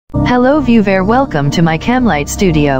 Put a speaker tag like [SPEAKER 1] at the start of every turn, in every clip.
[SPEAKER 1] Hello viewer welcome to my Camlight studio.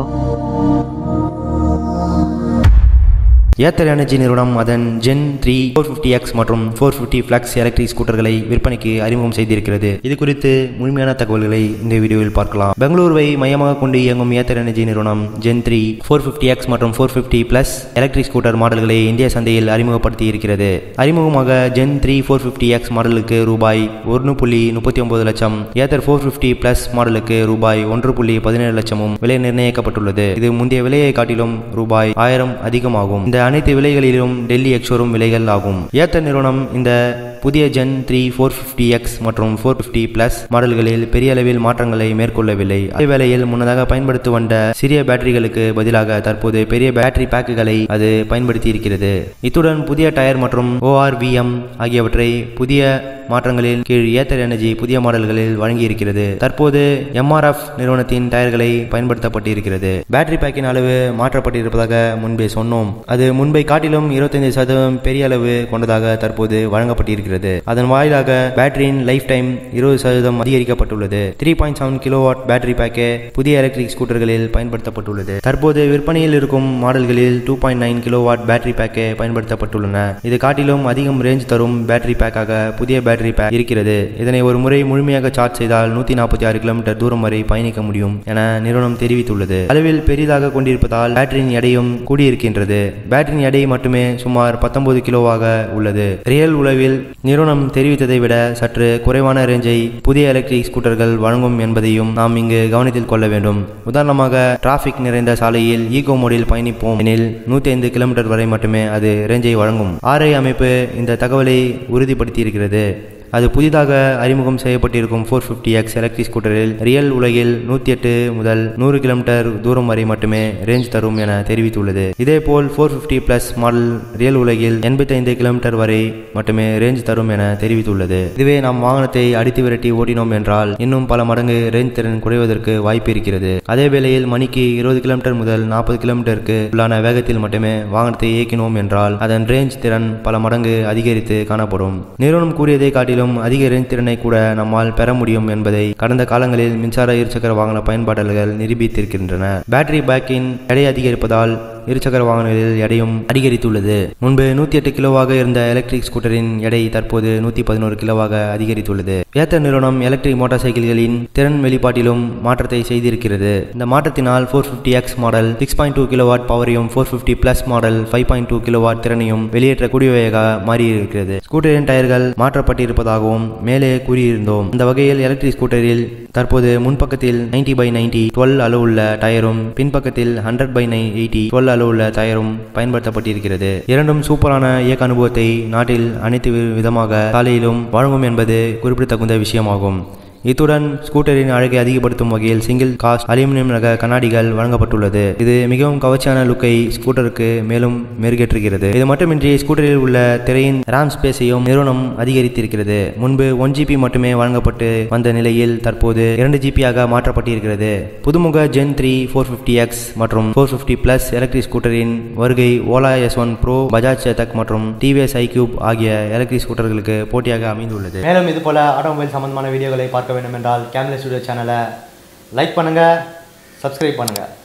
[SPEAKER 2] Ather energy நிறுவனம் அதன் Gen three four fifty X மற்றும் four fifty plus electric ஸ்கூட்டர்களை விற்பனைக்கு அறிமுகம் செய்திருக்கிறது இது குறித்து முழுமையான தகவல்களை இந்த வீடியோவில் பார்க்கலாம் பெங்களூருவை மையமாக கொண்டு இயங்கும் ஏத்தர் எனர்ஜி நிறுவனம் Gen three four fifty X மற்றும் four fifty plus electric scooter மாடல்களை இந்திய சந்தையில் அறிமுகப்படுத்தி இருக்கிறது அறிமுகமாக Gen three four fifty X மாடலுக்கு ரூபாய் ஒன்று புள்ளி முப்பத்தி ஒன்பது லட்சம் ஏத்தர் ஃபோர் ஃபிஃப்டி பிளஸ் மாடலுக்கு ரூபாய் ஒன்று புள்ளி பதினேழு லட்சமும் விலை நிர்ணயிக்கப்பட்டுள்ளது இது முந்தைய விலையை காட்டிலும் ரூபாய் ஆயிரம் அதிகமாகும் இந்த அனைத்து விலைகளிலும் டெல்லி எக்ஸோரும் விலைகள் ஆகும் ஏத்தர் நிறுவனம் இந்த புதிய Gen three four fifty X மற்றும் ஃபோர் ஃபிஃப்டி பிளஸ் மாடல்களில் பெரிய அளவில் மாற்றங்களை மேற்கொள்ளவில்லை அதே வேளையில் முன்னதாக பயன்படுத்தி வந்த சிறிய பேட்டரிகளுக்கு பதிலாக தற்போது பெரிய பேட்டரி பேக்குகளை அது பயன்படுத்தி இருக்கிறது இத்துடன் புதிய டயர் மற்றும் ஓஆர்விஎம் ஆகியவற்றை புதிய மாற்றங்களில் கீழ் ஏத்தர் எனர்ஜி புதிய மாடல்களில் வழங்கியிருக்கிறது தற்போது எம்ஆர்எஃப் நிறுவனத்தின் டயர்களை பயன்படுத்தப்பட்டிருக்கிறது பேட்டரி பேக்கின் அளவு மாற்றப்பட்டிருப்பதாக முன்பே சொன்னோம் அது முன்பை காட்டிலும் இருபத்தைந்து சதவீதம் பெரிய அளவு கொண்டதாக தற்போது வழங்கப்பட்டிருக்கிறது அதன் வாயிலாக பேட்டரியின் லைஃப் டைம் இருபது சதவீதம் அதிகரிக்கப்பட்டுள்ளது three point seven kilowatt battery பேக்கே புதிய எலக்ட்ரிக் ஸ்கூட்டர்களில் பயன்படுத்தப்பட்டுள்ளது தற்போது விற்பனையில் இருக்கும் மாடல்களில் two point nine kilowatt battery பேக்கே பயன்படுத்தப்பட்டுள்ளன இது காட்டிலும் அதிகம் ரேஞ்ச் தரும் பேட்டரி பேக்காக புதிய பேட்டரி பேக் இருக்கிறது இதனை ஒரு முறை முழுமையாக சார்ஜ் செய்தால் நூத்தி நாற்பத்தி ஆறு கிலோமீட்டர் தூரம் வரை பயணிக்க முடியும் என நிறுவனம் தெரிவித்துள்ளது அளவில் பெரிதாக கொண்டிருப்பதால் பேட்டரியின் எடையும் கூடியிருக்கின்றது பேட்டரியின் எடை மட்டுமே சுமார் பத்தொன்பது கிலோவாக உள்ளது ரியல் உளவில் நிறுவனம் தெரிவித்ததை விட சற்று குறைவான ரேஞ்சை புதிய எலக்ட்ரிக் ஸ்கூட்டர்கள் வழங்கும் என்பதையும் நாம் இங்கு கவனத்தில் கொள்ள வேண்டும் உதாரணமாக டிராபிக் நிறைந்த சாலையில் ஈகோ மோடில் பயணிப்போம் எனில் நூத்தி ஐந்து கிலோமீட்டர் வரை மட்டுமே அது ரேஞ்சை வழங்கும் ஆர்ஐ அமைப்பு இந்த தகவலை உறுதிப்படுத்தியிருக்கிறது அது புதிதாக அறிமுகம் செய்யப்பட்டிருக்கும் ஃபோர் ஃபிஃப்டி எக்ஸ் எலக்ட்ரிக் ஸ்கூட்டரில் ரியல் உலகில் நூற்றி எட்டு முதல் நூறு கிலோமீட்டர் தூரம் வரை மட்டுமே ரேஞ்ச் தரும் என தெரிவித்துள்ளது இதேபோல் four fifty plus model real உலகில் எண்பத்தைந்து கிலோமீட்டர் வரை மட்டுமே ரேஞ்ச் தரும் என தெரிவித்துள்ளது இதுவே நாம் வாகனத்தை அடித்து விரட்டி ஓட்டினோம் என்றால் இன்னும் பல மடங்கு ரேஞ்ச் திறன் குறைவதற்கு வாய்ப்பு இருக்கிறது அதே வேளையில் மணிக்கு இருபது கிலோமீட்டர் முதல் நாற்பது கிலோமீட்டருக்கு உள்ளான வேகத்தில் மட்டுமே வாகனத்தை இயக்கினோம் என்றால் அதன் ரேஞ்ச் திறன் பல மடங்கு அதிகரித்து காணப்படும் நிறுவனம் கூறியதை காட்டிலும் அதிக ரேஞ்ச் திறனை கூட நம்மால் பெற முடியும் என்பதை கடந்த காலங்களில் மின்சார இருசக்கர வாகன பயன்பாட்டாளர்கள் நிரூபித்திருக்கின்றன பேட்டரி பேக்கின் எடை அதிகரிப்பதால் இருசக்கர வாகனங்களில் எடையும் அதிகரித்துள்ளது முன்பு நூத்தி எட்டு கிலோவாக இருந்த எலக்ட்ரிக் ஸ்கூட்டரின் எடை தற்போது நூத்தி பதினோரு கிலோவாக அதிகரித்துள்ளது ஏத்தர் நிறுவனம் எலக்ட்ரிக் மோட்டார் சைக்கிள்களின் திறன் வெளிப்பாட்டிலும் மாற்றத்தை செய்திருக்கிறது இந்த மாற்றத்தினால் four fifty X model six point two kilowatt பவரையும் four fifty plus model five point two kilowatt திறனையும் வெளியேற்றக்கூடியவையாக மாறியிருக்கிறது ஸ்கூட்டரின் டயர்கள் மாற்றப்பட்டிருப்பதாகவும் மேலே கூறியிருந்தோம் இந்த வகையில் எலக்ட்ரிக் ஸ்கூட்டரில் தற்போது முன்பக்கத்தில் நைன்டி பை நைன்டி டுவெல் அளவுள்ள டயரும் பின்பக்கத்தில் hundred by nine eighty twelve அளவுள்ள டயரும் பயன்படுத்தப்பட்டிருக்கிறது இரண்டும் சூப்பரான இயக்க அனுபவத்தை நாட்டில் அனைத்து வி- விதமாக சாலையிலும் வழங்கும் என்பது குறிப்பிடத்தகுந்த விஷயமாகும் இத்துடன் ஸ்கூட்டரின் அழகை அதிகப்படுத்தும் வகையில் சிங்கிள் காஸ்ட் அலுமினியம் ரக கண்ணாடிகள் வழங்கப்பட்டுள்ளது இது மிகவும் கவர்ச்சியான லுக்கை ஸ்கூட்டருக்கு மேலும் மெருகேற்றுகிறது இது மட்டுமின்றி ஸ்கூட்டரில் உள்ள திரையின் ரேம் ஸ்பேஸையும் நிறுவனம் அதிகரித்திருக்கிறது முன்பு ஒன் ஜிபி மட்டுமே வழங்கப்பட்டு வந்த நிலையில் தற்போது இரண்டு ஜிபியாக மாற்றப்பட்டிருக்கிறது புதுமுக Gen three four fifty X மற்றும் ஃபோர் ஃபிஃப்டி பிளஸ் எலக்ட்ரிக் ஸ்கூட்டரின் வருகை Ola S one pro Bajaj Chetak மற்றும் டிவிஎஸ் ஐக்யூப் ஆகிய எலக்ட்ரிக் ஸ்கூட்டர்களுக்கு போட்டியாக அமைந்துள்ளது மேலும் இது போல ஆட்டோமொபைல் சம்பந்தமான வீடியோகளை பார்க்க வேண்டும் என்றால் கேம்லே ஸ்டுடியோ சேனலை லைக் பண்ணுங்க சப்ஸ்கிரைப் பண்ணுங்க